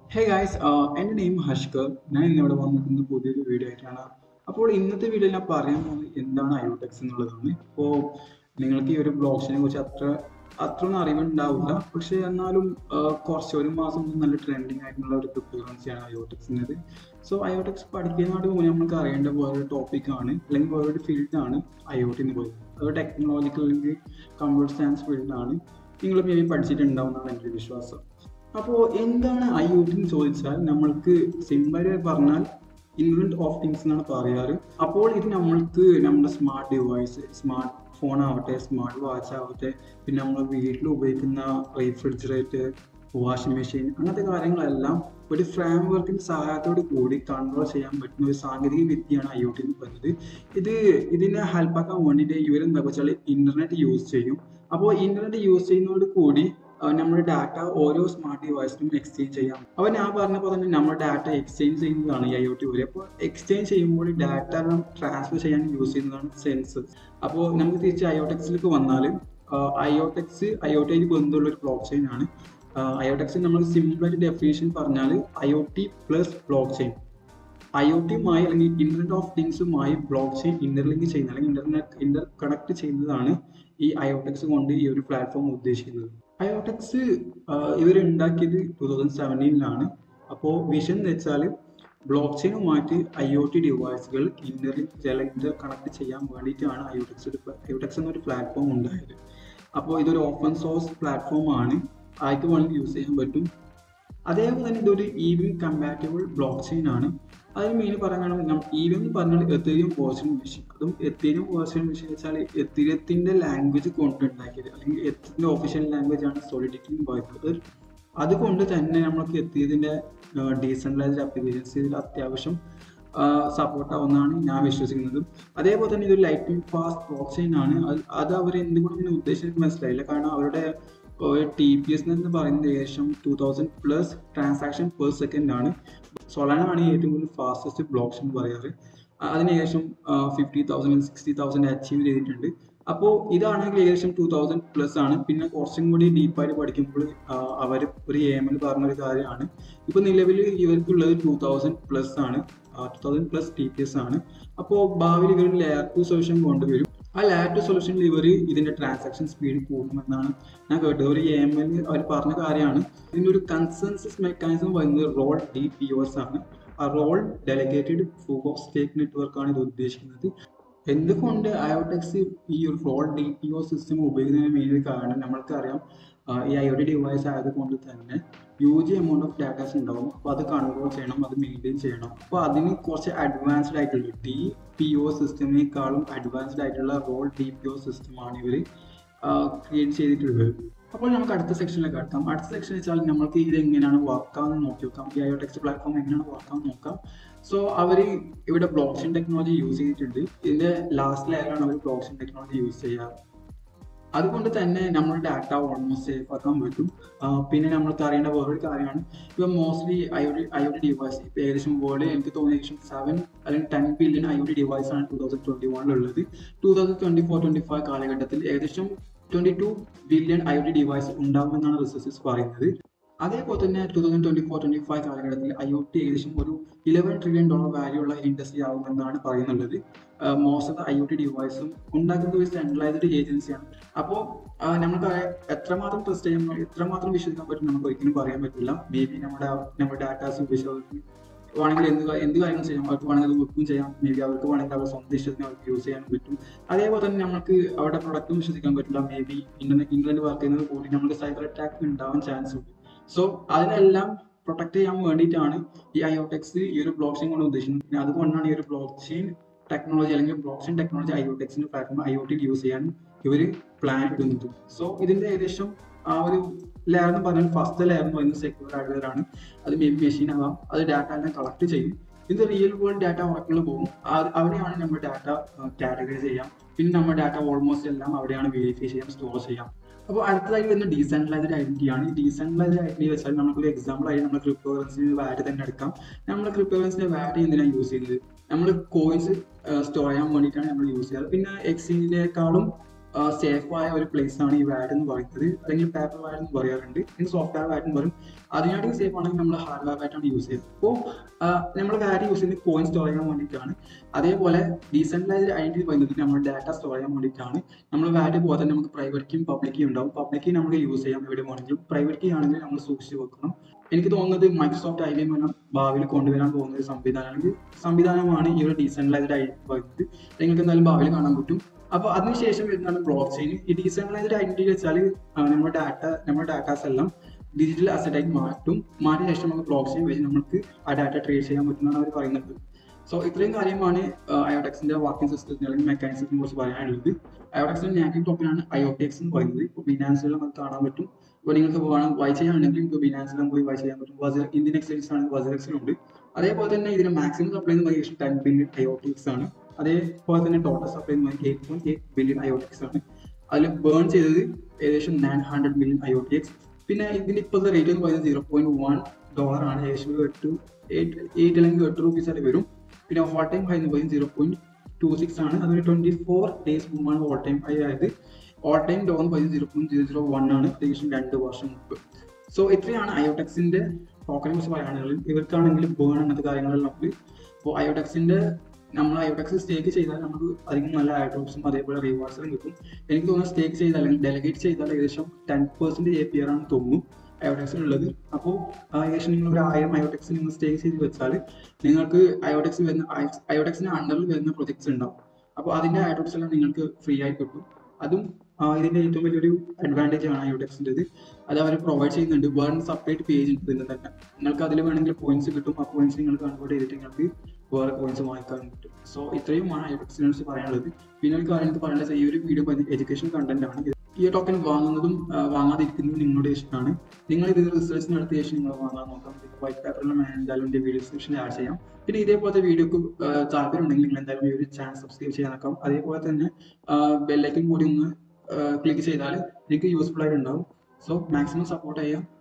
hey guys എൻ്റെ name ഹഷ്കർ ഞാൻ ഇന്നിവിടെ വന്നിരിക്കുന്ന പുതിയൊരു വീഡിയോ ആയിട്ടാണ് അപ്പോൾ ഇന്നത്തെ വീഡിയോയിൽ ഞാൻ പറയാൻ പോകുന്നത് എന്താണ് അയോടെക്സ് എന്നുള്ളതാണ് അപ്പോൾ നിങ്ങൾക്ക് ഈ ഒരു ബ്ലോക്സിനെ കുറിച്ച് അത്ര അത്ര ഒന്നും അറിവുണ്ടാവില്ല പക്ഷേ എന്നാലും ആ, കുറച്ച് ഒരു മാസം മുമ്പ് നല്ല ട്രെൻഡിങ് ആയിട്ടുള്ള ഒരു ക്രിപ്റ്റോ കറൻസിയാണ് അയോടെക്സ് എന്നത് സോ അയോടെക്സ് പഠിക്കുന്നതിനായിട്ട് മുന്നേ നമുക്ക് അറിയേണ്ട വേറൊരു ടോപ്പിക്കാണ് അല്ലെങ്കിൽ വേറൊരു ഫീൽഡാണ് അയോട്ടി എന്ന് പറയുന്നത് അത് ടെക്നോളജിക്കൽ അല്ലെങ്കിൽ കമ്പ്യൂട്ടർ സയൻസ് ഫീൽഡാണ് നിങ്ങൾ മേ ബി പഠിച്ചിട്ടുണ്ടാവുന്നതാണ് എൻ്റെ ഒരു വിശ്വാസം അപ്പോൾ എന്താണ് ഐ ഒ ടി എന്ന് ചോദിച്ചാൽ നമ്മൾക്ക് സിമ്പിളായി പറഞ്ഞാൽ ഇൻവെന്റ് ഓഫ് തിങ്സ് എന്നാണ് പറയാറ് അപ്പോൾ ഇത് നമ്മൾക്ക് നമ്മുടെ സ്മാർട്ട് ഡിവൈസ് സ്മാർട്ട് ഫോൺ ആവട്ടെ സ്മാർട്ട് വാച്ച് ആവട്ടെ പിന്നെ നമ്മൾ വീട്ടിൽ ഉപയോഗിക്കുന്ന റീഫ്രിജറേറ്റർ വാഷിംഗ് മെഷീൻ അങ്ങനത്തെ കാര്യങ്ങളെല്ലാം ഒരു ഫ്രെയിം വർക്കിന്റെ സഹായത്തോട് കൂടി കൺട്രോൾ ചെയ്യാൻ പറ്റുന്ന ഒരു സാങ്കേതിക വിദ്യയാണ് ഐ ഒ ടി എന്ന് പറയുന്നത് ഇത് ഇതിനെ ഹെൽപ്പാക്കാൻ വേണ്ടിയിട്ട് ഇവരെന്താ വെച്ചാൽ ഇന്റർനെറ്റ് യൂസ് ചെയ്യും അപ്പോൾ ഇന്റർനെറ്റ് യൂസ് ചെയ്യുന്നതോട് കൂടി ആ, നമ്മുടെ ഡാറ്റ ഓരോ സ്മാർട്ട് ഡിവൈസിനും എക്സ്ചേഞ്ച് ചെയ്യാം അപ്പോൾ ഞാൻ പറഞ്ഞപ്പോൾ തന്നെ നമ്മുടെ ഡാറ്റ എക്സ്ചേഞ്ച് ചെയ്യുന്നതാണ് ഈ ഐ ഒ ടി വരെ അപ്പോൾ എക്സ്ചേഞ്ച് ചെയ്യുമ്പോൾ ഡാറ്റ ട്രാൻസ്ഫർ ചെയ്യാൻ യൂസ് ചെയ്യുന്നതാണ് സെൻസസ് അപ്പോൾ നമുക്ക് തിരിച്ച് അയോടെക്സിലേക്ക് വന്നാൽ അയോടെക്സ് അയോട്ടയിൽ ബന്ധമുള്ള ഒരു ബ്ലോക്ക് ചെയിൻ ആണ് അയോടെക്സ് നമ്മൾ സിമ്പിളായിട്ട് ഡെഫിനേഷൻ പറഞ്ഞാൽ I O T plus blockchain I O ടിയുമായി അല്ലെങ്കിൽ ഇന്റർനെറ്റ് ഓഫ് തിങ്സുമായി ബ്ലോക്ക് ചെയിൻ ഇന്റർലിങ്ക് ചെയ്യുന്ന അല്ലെങ്കിൽ ഇന്റർനെറ്റ് ഇന്റർ കണക്ട് ചെയ്യുന്നതാണ് ഈ അയോടെക്സ് കൊണ്ട് ഈ ഒരു പ്ലാറ്റ്ഫോം ഉദ്ദേശിക്കുന്നത് അയോടെക്സ് ഇവർ ഉണ്ടാക്കിയത് ടൂ തൗസൻഡ് സെവൻറ്റീനിലാണ് അപ്പോൾ വിഷൻ എന്ന് വെച്ചാൽ ബ്ലോക്ക് ചെയിനുമായിട്ട് ഐ ഒ ടി ഡിവൈസുകൾ ഇന്റർലിങ്ക് ഇന്റർ കണക്ട് ചെയ്യാൻ വേണ്ടിയിട്ടാണ് അയോടെക്സ് ഒരു അയോടെക്സ് എന്നൊരു പ്ലാറ്റ്ഫോം ഉണ്ടായത് അപ്പോൾ ഇതൊരു ഓപ്പൺ സോഴ്സ് പ്ലാറ്റ്ഫോം ആണ് ആർക്ക് വേണമെങ്കിൽ യൂസ് ചെയ്യാൻ പറ്റും അതേപോലെ തന്നെ ഇതൊരു ഇവിഎം കമ്പാറ്റബിൾ ബ്ലോക്ക് ചെയിൻ ആണ് അതിന് മെയിൻ പറയുകയാണെങ്കിൽ ഇവിഎം എന്ന് പറഞ്ഞാൽ എത്തേരിയം വേർഷൻ മെഷീൻ അതും എത്തേരിയം വേർഷൻ മെഷീൻ വെച്ചാൽ എത്തിരിയത്തിന്റെ ലാംഗ്വേജ് കൊണ്ടുണ്ടാക്കിയത് അല്ലെങ്കിൽ എത്തിന്റെ ഒഫീഷ്യൽ ലാംഗ്വേജ് ആണ് സോളിഡിറ്റി എന്ന് പറയുന്നത് അതുകൊണ്ട് തന്നെ നമ്മൾക്ക് എത്തിയതിന്റെ ഡീസെൻട്രലൈസ്ഡ് ആപ്ലിക്കേഷൻസ് ഇതിൽ അത്യാവശ്യം സപ്പോർട്ട് ആവുന്നതാണ് ഞാൻ വിശ്വസിക്കുന്നത് അതേപോലെ തന്നെ ഇതൊരു ലൈറ്റിംഗ് ഫാസ്റ്റ് ബ്ലോക്ക് ചെയിൻ ആണ് അത് അത് അവർ എന്തുകൊണ്ടും ഇങ്ങനെ ഉദ്ദേശിച്ചത് മനസ്സിലായില്ല കാരണം അവരുടെ ടി പി എസ് എന്ന് പറയുന്നത് ഏകദേശം two thousand plus transaction per second ആണ് സൊലാന ആണ് ഏറ്റവും കൂടുതൽ ഫാസ്റ്റസ്റ്റ് ബ്ലോക്സ് എന്ന് പറയാറ് ആ, അതിന് ഏകദേശം fifty thousand sixty thousand achieve ചെയ്തിട്ടുണ്ട് അപ്പോൾ ഇതാണെങ്കിൽ ഏകദേശം ടൂ തൗസൻഡ് പ്ലസ് ആണ് പിന്നെ കുറച്ചും കൂടി ഡീപ്പായിട്ട് പഠിക്കുമ്പോൾ അവർ ഒരു എ എം എൽ പറഞ്ഞ ഒരു കാര്യമാണ് ഇപ്പോൾ നിലവിൽ ഇവർക്കുള്ളത് ടൂ തൗസൻഡ് പ്ലസ് ആണ് two thousand plus T P S ആണ് അപ്പോൾ ഭാവിയിൽ ഇവർ ലെയർ ടു സൊല്യൂഷൻ കൊണ്ടുവരും ആ ലെയർ ടു സൊല്യൂഷനിൽ ഇവർ ഇതിന്റെ ട്രാൻസാക്ഷൻ സ്പീഡ് കൂട്ടുമെന്നാണ് ഞാൻ കേട്ടത് ഒരു എ എം എൽ അവർ പറഞ്ഞ കാര്യമാണ് ഇതിന്റെ ഒരു കൺസെൻസസ് മെക്കാനിസം വരുന്നത് റോൾ ഡി പി ഒസ് ആണ് ആ roll delegated proof of stake network ആണ് ഇത് ഉദ്ദേശിക്കുന്നത് എന്തുകൊണ്ട് അയോടെക്സ് ഈ ഒരു roll D P O system ഉപയോഗിക്കുന്നതിന് മെയിൻ ഒരു കാരണം നമ്മൾക്കറിയാം ആ, ഈ ഐ ഒ ടി ഡിവൈസ് ആയതുകൊണ്ട് തന്നെ ഹ്യൂജ് എമൗണ്ട് ഓഫ് ഡാറ്റാസ് ഉണ്ടാവും അപ്പോൾ അത് കൺട്രോൾ ചെയ്യണം അത് മെയിൻറ്റെയിൻ ചെയ്യണം അപ്പോൾ അതിന് കുറച്ച് അഡ്വാൻസ്ഡ് ആയിട്ടുള്ള ഡി പി ഒ സിസ്റ്റമിനേക്കാളും അഡ്വാൻസ്ഡ് ആയിട്ടുള്ള റോൾ ഡി പി ഒ സിസ്റ്റമാണ് ഇവർ ക്രിയേറ്റ് ചെയ്തിട്ടുള്ളത് അപ്പോൾ നമുക്ക് അടുത്ത സെക്ഷനിലേക്ക് കടക്കാം അടുത്ത സെക്ഷൻ വെച്ചാൽ നമുക്ക് ഇത് എങ്ങനെയാണ് വർക്കാന്ന് നോക്കി നോക്കാം ഈ അയോടെക്സ് പ്ലാറ്റ്ഫോം എങ്ങനെയാണ് വർക്കാന്ന് നോക്കാം സോ അവർ ഇവിടെ ബ്ലോക്ക് ചെയിൻ ടെക്നോളജി യൂസ് ചെയ്തിട്ടുണ്ട് ഇതിന്റെ ലാസ്റ്റ് ലെയറിലാണ് അവർ ബ്ലോക്ക് ചെയിൻ ടെക്നോളജി യൂസ് ചെയ്യാറ് അതുകൊണ്ട് തന്നെ നമ്മുടെ ഡാറ്റ ഓൾമോസ്റ്റ് സേഫ് ആക്കാൻ പറ്റും ആ, പിന്നെ നമ്മൾക്ക് അറിയേണ്ട വേറൊരു കാര്യമാണ് ഇപ്പം mostly I O T I O T device ഇപ്പം ഏകദേശം വേൾഡ് എനിക്ക് തോന്നുന്നു ഏകദേശം സെവൻ അല്ലെങ്കിൽ ten billion I O T device ആണ് ടൂ തൗസൻഡ് ട്വന്റി വണ്ണിലുള്ളത് two thousand twenty four twenty five കാലഘട്ടത്തിൽ ഏകദേശം twenty two billion I O T device ഉണ്ടാകുമെന്നാണ് റിസർച്ചസ് പറയുന്നത് അതേപോലെ തന്നെ two thousand twenty four twenty five കാലഘട്ടത്തിൽ ഐ ഒ ടി ഏകദേശം ഒരു ഇലവൻ ട്രില്യൺ ഡോളർ വാല്യൂ ഉള്ള industry ആകുമെന്നാണ് പറയുന്നുള്ളത് most of the I O T ഡിവൈസും ഉണ്ടാക്കുന്ന ഒരു സെൻട്രലൈസ്ഡ് ഏജൻസിയാണ് അപ്പോൾ നമുക്ക് എത്രമാത്രം ട്രസ്റ്റ് ചെയ്യാൻ എത്രമാത്രം വിശ്വസിക്കാൻ പറ്റും നമുക്ക് ഒരിക്കലും പറയാൻ പറ്റില്ല മേ ബി നമ്മുടെ നമ്മുടെ ഡാറ്റാസ് ഉപയോഗിച്ച് വേണമെങ്കിൽ എന്ത് കാ- എന്ത് കാര്യങ്ങൾ ചെയ്യാം അവർക്ക് വേണമെങ്കിൽ അത് വെക്കും ചെയ്യാം മേ ബി അവർക്ക് വേണമെങ്കിൽ അവർ സ്വന്തം ഇഷ്ടത്തിന് അവർക്ക് യൂസ് ചെയ്യാൻ പറ്റും അതേപോലെ തന്നെ നമുക്ക് അവരുടെ പ്രൊഡക്റ്റും വിശ്വസിക്കാൻ പറ്റില്ല maybe internet internet work ചെയ്യുന്നത് കൂടി നമുക്ക് സൈബർ അറ്റാക്ക് ഉണ്ടാവാൻ ചാൻസ് ഉണ്ട് സോ അതിനെല്ലാം പ്രൊട്ടക്ട് ചെയ്യാൻ വേണ്ടിയിട്ടാണ് ഈ അയോടെക്സ് ഈ ഒരു ബ്ലോക്ക് ചെയിൻ കൊണ്ട് ഉദ്ദേശിക്കുന്നത് പിന്നെ അതുകൊണ്ടാണ് ഈ ഒരു ബ്ലോക്ക് ചെയിൻ ടെക്നോളജി അല്ലെങ്കിൽ ബ്ലോക്ക് ചെയിൻ ടെക്നോളജി അയോടെക്സിന്റെ platform I O T use ചെയ്യാൻ ഇവർ പ്ലാൻ ഇടുന്നത് സോ ഇതിന്റെ ഏകദേശം ആ ഒരു ലെയർ എന്ന് പറഞ്ഞാൽ ഫസ്റ്റ് ലെയർ എന്ന് പറയുന്നത് സെക്യൂർ ഹാർഡ്വെയർ ആണ് അത് മേ ബി മെഷീൻ ആവാം അത് ഡാറ്റ എല്ലാം കളക്ട് ചെയ്യും ഇത് റിയൽ വേൾഡ് ഡാറ്റ ഉറക്കുള്ള പോകും ആ- അവിടെയാണ് നമ്മൾ ഡാറ്റ കാറ്റഗറൈസ് ചെയ്യാം പിന്നെ നമ്മുടെ ഡാറ്റ ഓൾമോസ്റ്റ് എല്ലാം അവിടെയാണ് വെരിഫൈ ചെയ്യാം സ്റ്റോർ ചെയ്യാം അപ്പോൾ അടുത്തതായി വരുന്ന ഡീസെൻട്രലൈസ്ഡ് ഐഡന്റിറ്റി ആണ് ഈ ഡീസെൻട്രലൈസ്ഡ് ഐഡന്റിറ്റി വെച്ചാൽ നമുക്കൊരു എക്സാമ്പിൾ ആയി നമ്മൾ ക്രിപ്റ്റോ കറൻസിന്റെ വാറ്റ് തന്നെ എടുക്കാം നമ്മൾ ക്രിപ്റ്റോ കറൻസിന്റെ വാറ്റ് എന്തിനാണ് യൂസ് ചെയ്യുന്നത് നമ്മൾ കോയിൻസ് സ്റ്റോർ ചെയ്യാൻ വേണ്ടിയിട്ടാണ് നമ്മൾ യൂസ് ചെയ്യാറ് പിന്നെ എക്സ്ചേഞ്ചിനേക്കാളും സേഫ് ആയ ഒരു പ്ലേസ് ആണ് ഈ വാഡ് എന്ന് പറയുന്നത് അല്ലെങ്കിൽ പേപ്പർ വാഡ് എന്ന് പറയാറുണ്ട് അല്ലെങ്കിൽ സോഫ്റ്റ്വെയർ വാഡ് എന്ന് പറയും അതിനായിട്ട് സേഫ് ആണെങ്കിൽ നമ്മൾ ഹാർഡ്വെയർ വാഡ് ആണ് യൂസ് ചെയ്യുന്നത് അപ്പോൾ നമ്മൾ വാഡ് യൂസ് ചെയ്യുന്നത് കോയിൻ സ്റ്റോർ ചെയ്യാൻ വേണ്ടിയിട്ടാണ് അതേപോലെ ഡീസെൻട്രലൈസ്ഡ് ഐഡന്റിറ്റി പറയുന്നത് നമ്മുടെ ഡാറ്റ സ്റ്റോർ ചെയ്യാൻ വേണ്ടിയിട്ടാണ് നമ്മൾ വാഡ് പോലെ തന്നെ നമുക്ക് പ്രൈവറ്റ് കീയും പബ്ലിക് കീ ഉണ്ടാവും പബ്ലിക് കീ നമുക്ക് യൂസ് ചെയ്യാം എവിടെ വേണമെങ്കിലും പ്രൈവറ്റ് കീ ആണെങ്കിൽ നമ്മൾ സൂക്ഷിച്ച് വെക്കണം എനിക്ക് തോന്നുന്നത് മൈക്രോസോഫ്റ്റ് ഐ എം എല്ലാം ഭാവിയിൽ കൊണ്ടുവരാൻ പോകുന്ന ഒരു സംവിധാനമാണ് സംവിധാനമാണ് ഈ ഒരു ഡീസെൻട്രലൈസ്ഡ് ഐഡന്റിറ്റി പറയുന്നത് നിങ്ങൾക്ക് എന്തായാലും ഭാവിയിൽ കാണാൻ പറ്റും അപ്പോൾ അതിനുശേഷം വരുന്നതാണ് ബ്ലോക്ക് ചെയിൻ ഈ ഡീസെൻട്രലൈസ്ഡ് ഐഡന്റിറ്റി വെച്ചാൽ നമ്മുടെ ഡാറ്റ നമ്മുടെ ഡാറ്റാസ് എല്ലാം ഡിജിറ്റൽ അസറ്റായി മാറ്റും മാറ്റിയ ശേഷം നമുക്ക് ബ്ലോക്ക് ചെയിൻ വെച്ച് നമുക്ക് ആ ഡാറ്റ ട്രേഡ് ചെയ്യാൻ പറ്റുമെന്നാണ് അവർ പറയുന്നത് സോ ഇത്രയും കാര്യമാണ് അയോടെക്സിന്റെ വർക്കിംഗ് സിസ്റ്റത്തിന് അല്ലെങ്കിൽ മെക്കാനിസത്തിനെ കുറിച്ച് പറയാനുള്ളത് അയോടെക്സിന്റെ നാറ്റീവ് ടോപ്പിനാണ് അയോടെക്സ് എന്ന് പറയുന്നത് ഇപ്പോൾ ബിനാൻസിലും അത് കാണാൻ പറ്റും ഇപ്പോൾ നിങ്ങൾക്ക് വേണം വൈ ചെയ്യാണെങ്കിൽ നിങ്ങൾക്ക് ബിനാൻസിലും പോയി വൈ ചെയ്യാൻ പറ്റും വസർ ഇന്ത്യൻ എക്സ്ചേഞ്ച് ആണെങ്കിൽ വസറക്സിലുണ്ട് അതേപോലെ തന്നെ ഇതിന് മാക്സിമം സപ്ലൈ എന്ന് പറയുന്നത് ടെൻ ബില്യൺ അയോട്ടിക്സ് ആണ് അതേപോലെ തന്നെ ടോട്ടൽ സപ്ലൈ എന്ന് പറയുന്നത് eight point eight billion IoTeX ആണ് അതിൽ ബേൺ ചെയ്തത് ഏകദേശം നയൻ ഹൺഡ്രഡ് മില്യൺ അയോട്ടിക്സ് പിന്നെ ഇതിന്റെ ഇപ്പോഴത്തെ റേറ്റ് എന്ന് പറയുന്നത് സീറോ പോയിന്റ് വൺ ഡോളർ ആണ് ഏകദേശം ഒരു എട്ട് എയ്റ്റ് എയ്റ്റ് അല്ലെങ്കിൽ എട്ട് റുപ്പീസ് ആയിട്ട് വരും പിന്നെ ഹോൾ ടൈം ഹൈ എന്ന് പറയുന്നത് സീറോ പോയിന്റ് ടു സിക്സ് ആണ് അതൊരു ട്വന്റി ഫോർ ഡേയ്സ് മുമ്പാണ് ഹോൾ ടൈം ഹൈ ആയത് ഓൾ ടൈം ഡോ എന്ന് പറയുന്നത് zero point zero zero one ആണ് ഏകദേശം രണ്ട് വർഷം മുമ്പ് സോ ഇത്രയാണ് അയോടെക്സിന്റെ ടോക്കനെ കുറിച്ച് പറയാനുള്ളത് ഇവർക്കാണെങ്കിൽ ബേൺ അങ്ങനത്തെ കാര്യങ്ങളെല്ലാം ഉണ്ട് അപ്പോൾ അയോടെക്സിന്റെ നമ്മൾ അയോടെക്സ് സ്റ്റേക്ക് ചെയ്താൽ നമുക്ക് അധികം നല്ല ആഡ്രോപ്സും അതേപോലെ റിവാർഡ്സും കിട്ടും എനിക്ക് തോന്നുന്നു സ്റ്റേക്ക് ചെയ്താൽ അല്ലെങ്കിൽ ഡെലിഗേറ്റ് ചെയ്താൽ ഏകദേശം ten percent A P R ആണ് തോന്നുന്നു അയോടെക്സിനുള്ളത് അപ്പോൾ ഏകദേശം നിങ്ങൾ ഒരു ആയിരം അയോടെക്സ് നിങ്ങൾ സ്റ്റേക്ക് ചെയ്ത് വെച്ചാൽ നിങ്ങൾക്ക് അയോടെക്സ് വരുന്ന അയോടെക്സിന് അണ്ടറിൽ വരുന്ന പ്രൊജക്ട്സ് ഉണ്ടാവും അപ്പോൾ അതിന്റെ ആഡ്രോപ്സ് എല്ലാം നിങ്ങൾക്ക് ഫ്രീ ആയി കിട്ടും അതും ഇതിന്റെ ഏറ്റവും വലിയൊരു അഡ്വാൻറ്റേജ് ആണ് അയോടെക്സിൻ്റെ അത് അവർ പ്രൊവൈഡ് ചെയ്യുന്നുണ്ട് വേറെ സെപ്പറേറ്റ് പേജ് ഉണ്ട് ഇതിന് തന്നെ നിങ്ങൾക്ക് അതിൽ വേണമെങ്കിൽ പോയിന്റ്സ് കിട്ടും ആ പോയിന്റ്സ് നിങ്ങൾ കൺവേർട്ട് ചെയ്തിട്ട് നിങ്ങൾക്ക് വേറെ കോയിൻസ് വാങ്ങിക്കാൻ പറ്റും സോ ഇത്രയുമാണ് അയോടെക്സിനെ കുറിച്ച് പറയാനുള്ളത് പിന്നെ ഒരു കാര്യം എനിക്ക് പറയാനുള്ളത് ഈ ഒരു വീഡിയോ എഡ്യൂക്കേഷൻ കണ്ടന്റ് ആണ് ഈ ടോക്കൺ വാങ്ങുന്നതും വാങ്ങാതിരിക്കുന്നതും നിങ്ങളുടെ ഇഷ്ടമാണ് നിങ്ങൾ ഇത് റിസർച്ച് നടത്തിയ ശേഷം നിങ്ങൾ വാങ്ങാൻ നോക്കാം വൈറ്റ് പേപ്പറിലും എന്തായാലും എൻ്റെ വീഡിയോ ഡിസ്ക്രിപ്ഷനിൽ ആഡ് ചെയ്യാം പിന്നെ ഇതേപോലത്തെ വീഡിയോക്ക് താല്പര്യം ഉണ്ടെങ്കിൽ നിങ്ങൾ എന്തായാലും ഈ ഒരു ചാനൽ സബ്സ്ക്രൈബ് ചെയ്യാൻ നോക്കാം അതേപോലെ തന്നെ ബെല്ലൈക്കൻ കൂടി ഒന്ന് ക്ലിക്ക് ചെയ്താൽ നിങ്ങൾക്ക് യൂസ്ഫുൾ ആയിട്ടുണ്ടാവും സോ മാക്സിമം സപ്പോർട്ട് ചെയ്യാം